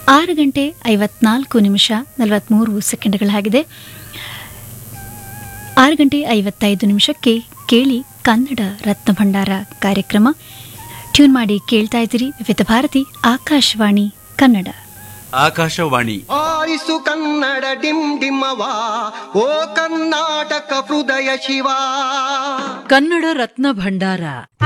ಆರು ಗಂಟೆ ಐವತ್ನಾಲ್ಕು ನಿಮಿಷ ನಲವತ್ತ್ಮೂರು ಸೆಕೆಂಡ್ಗಳಾಗಿದೆ ಆರು ಗಂಟೆ ಐವತ್ತೈದು ನಿಮಿಷಕ್ಕೆ ಕೇಳಿ ಕನ್ನಡ ರತ್ನ ಭಂಡಾರ ಕಾರ್ಯಕ್ರಮ ಟ್ಯೂನ್ ಮಾಡಿ ಕೇಳ್ತಾ ಇದ್ದೀರಿ ವಿವಿಧ ಭಾರತಿ ಆಕಾಶವಾಣಿ ಕನ್ನಡ ಆಕಾಶವಾಣಿ ಆರಿಸು ಕನ್ನಡ ಡಿಮ್ ಡಿಮ್ಮವ ಓ ಕರ್ನಾಟಕ ಹೃದಯ ಶಿವ ಕನ್ನಡ ರತ್ನ ಭಂಡಾರ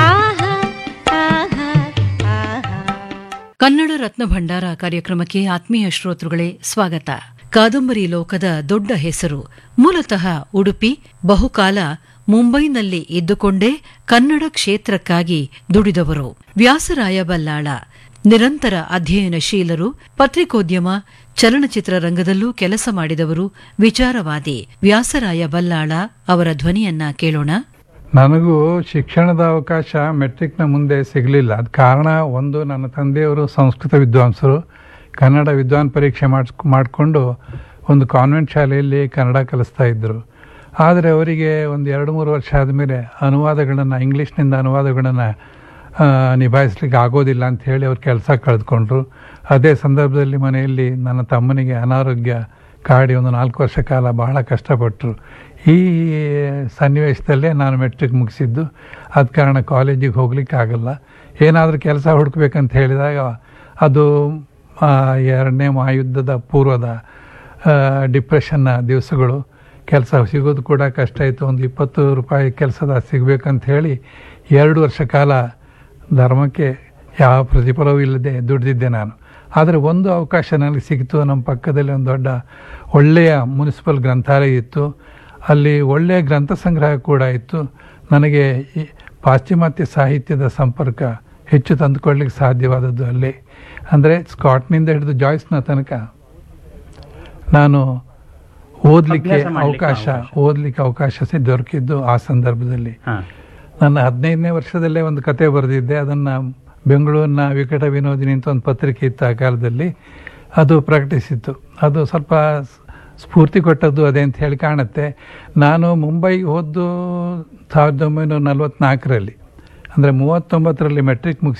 ಕನ್ನಡ ರತ್ನ ಭಂಡಾರ ಕಾರ್ಯಕ್ರಮಕ್ಕೆ ಆತ್ಮೀಯ ಶ್ರೋತೃಗಳೇ ಸ್ವಾಗತ ಕಾದಂಬರಿ ಲೋಕದ ದೊಡ್ಡ ಹೆಸರು ಮೂಲತಃ ಉಡುಪಿ ಬಹುಕಾಲ ಮುಂಬೈನಲ್ಲಿ ಇದ್ದುಕೊಂಡೇ ಕನ್ನಡ ಕ್ಷೇತ್ರಕ್ಕಾಗಿ ದುಡಿದವರು ವ್ಯಾಸರಾಯ ಬಲ್ಲಾಳ ನಿರಂತರ ಅಧ್ಯಯನಶೀಲರು ಪತ್ರಿಕೋದ್ಯಮ ಚಲನಚಿತ್ರ ರಂಗದಲ್ಲೂ ಕೆಲಸ ಮಾಡಿದವರು ವಿಚಾರವಾದಿ ವ್ಯಾಸರಾಯ ಬಲ್ಲಾಳ ಅವರ ಧ್ವನಿಯನ್ನ ಕೇಳೋಣ ನನಗೂ ಶಿಕ್ಷಣದ ಅವಕಾಶ ಮೆಟ್ರಿಕ್ನ ಮುಂದೆ ಸಿಗಲಿಲ್ಲ ಅದು ಕಾರಣ ಒಂದು ನನ್ನ ತಂದೆಯವರು ಸಂಸ್ಕೃತ ವಿದ್ವಾಂಸರು ಕನ್ನಡ ವಿದ್ವಾನ್ ಪರೀಕ್ಷೆ ಮಾಡಿಸ್ ಮಾಡಿಕೊಂಡು ಒಂದು ಕಾನ್ವೆಂಟ್ ಶಾಲೆಯಲ್ಲಿ ಕನ್ನಡ ಕಲಿಸ್ತಾ ಇದ್ದರು ಆದರೆ ಅವರಿಗೆ ಒಂದು ಎರಡು ಮೂರು ವರ್ಷ ಆದಮೇಲೆ ಅನುವಾದಗಳನ್ನು ಇಂಗ್ಲೀಷ್ನಿಂದ ಅನುವಾದಗಳನ್ನು ನಿಭಾಯಿಸ್ಲಿಕ್ಕೆ ಆಗೋದಿಲ್ಲ ಅಂತ ಹೇಳಿ ಅವ್ರು ಕೆಲಸ ಕಳೆದುಕೊಂಡ್ರು ಅದೇ ಸಂದರ್ಭದಲ್ಲಿ ಮನೆಯಲ್ಲಿ ನನ್ನ ತಮ್ಮನಿಗೆ ಅನಾರೋಗ್ಯ ಕಾಡಿ ಒಂದು ನಾಲ್ಕು ವರ್ಷ ಕಾಲ ಬಹಳ ಕಷ್ಟಪಟ್ಟರು ಈ ಸನ್ನಿವೇಶದಲ್ಲೇ ನಾನು ಮೆಟ್ರಿಕ್ ಮುಗಿಸಿದ್ದು ಆದ ಕಾರಣ ಕಾಲೇಜಿಗೆ ಹೋಗ್ಲಿಕ್ಕೆ ಆಗಲ್ಲ ಏನಾದರೂ ಕೆಲಸ ಹುಡುಕ್ಬೇಕಂತ ಹೇಳಿದಾಗ ಅದು ಆ, ಎರಡನೇ ಮಹಾಯುದ್ಧದ ಪೂರ್ವದ ಆ, ಡಿಪ್ರೆಷನ್ನ ದಿವಸಗಳು ಕೆಲಸ ಸಿಗೋದು ಕೂಡ ಕಷ್ಟ ಇತ್ತು ಒಂದು ಇಪ್ಪತ್ತು ರೂಪಾಯಿ ಕೆಲಸದ ಸಿಗಬೇಕಂತ ಹೇಳಿ ಎರಡು ವರ್ಷ ಕಾಲ ಧರ್ಮಕ್ಕೆ ಯಾವ ಪ್ರತಿಫಲವೂ ಇಲ್ಲದೆ ದುಡಿದಿದ್ದೆ ನಾನು ಆದರೆ ಒಂದು ಅವಕಾಶ ನನಗೆ ಸಿಕ್ತು ನಮ್ಮ ಪಕ್ಕದಲ್ಲಿ ಒಂದು ದೊಡ್ಡ ಒಳ್ಳೆಯ ಮುನ್ಸಿಪಲ್ ಗ್ರಂಥಾಲಯ ಇತ್ತು ಅಲ್ಲಿ ಒಳ್ಳೆಯ ಗ್ರಂಥ ಸಂಗ್ರಹ ಕೂಡ ಇತ್ತು ನನಗೆ ಈ ಪಾಶ್ಚಿಮಾತ್ಯ ಸಾಹಿತ್ಯದ ಸಂಪರ್ಕ ಹೆಚ್ಚು ತಂದುಕೊಳ್ಳಿಕ್ಕೆ ಸಾಧ್ಯವಾದದ್ದು ಅಲ್ಲಿ ಅಂದರೆ ಸ್ಕಾಟ್ನಿಂದ ಹಿಡಿದು ಜಾಯ್ಸ್ನ ತನಕ ನಾನು ಓದಲಿಕ್ಕೆ ಅಭ್ಯಾಸ ಮಾಡ್ಲಿಕ್ಕೆ ಅವಕಾಶ ಅವಕಾಶ. ಓದಲಿಕ್ಕೆ ಅವಕಾಶ ಸಿ- ದೊರಕಿದ್ದು ಆ ಸಂದರ್ಭದಲ್ಲಿ ಹಾ. ನನ್ನ ಹದಿನೈದನೇ ವರ್ಷದಲ್ಲೇ ಒಂದು ಕತೆ ಬರೆದಿದ್ದೆ ಅದನ್ನು ಬೆಂಗಳೂರಿನ ವಿಕಟ ವಿನೋದಿನಿ ಅಂತ ಒಂದು ಪತ್ರಿಕೆ ಇತ್ತು ಆ ಕಾಲದಲ್ಲಿ ಅದು ಪ್ರಕಟಿಸಿತ್ತು ಅದು ಸ್ವಲ್ಪ ಸ್- ಸ್ಫೂರ್ತಿ ಕೊಟ್ಟದ್ದು ಅದೇ ಅಂತ ಹೇಳಿ ಕಾಣುತ್ತೆ ನಾನು ಮುಂಬೈಗೆ ಹೋದ್ದು ಸಾವಿರದ ಒಂಬೈನೂರ ನಲವತ್ತ್ನಾಲ್ಕರಲ್ಲಿ ಅಂದರೆ ಮೂವತ್ತೊಂಬತ್ತರಲ್ಲಿ ಮೆಟ್ರಿಕ್ ಮುಗಿಸಿ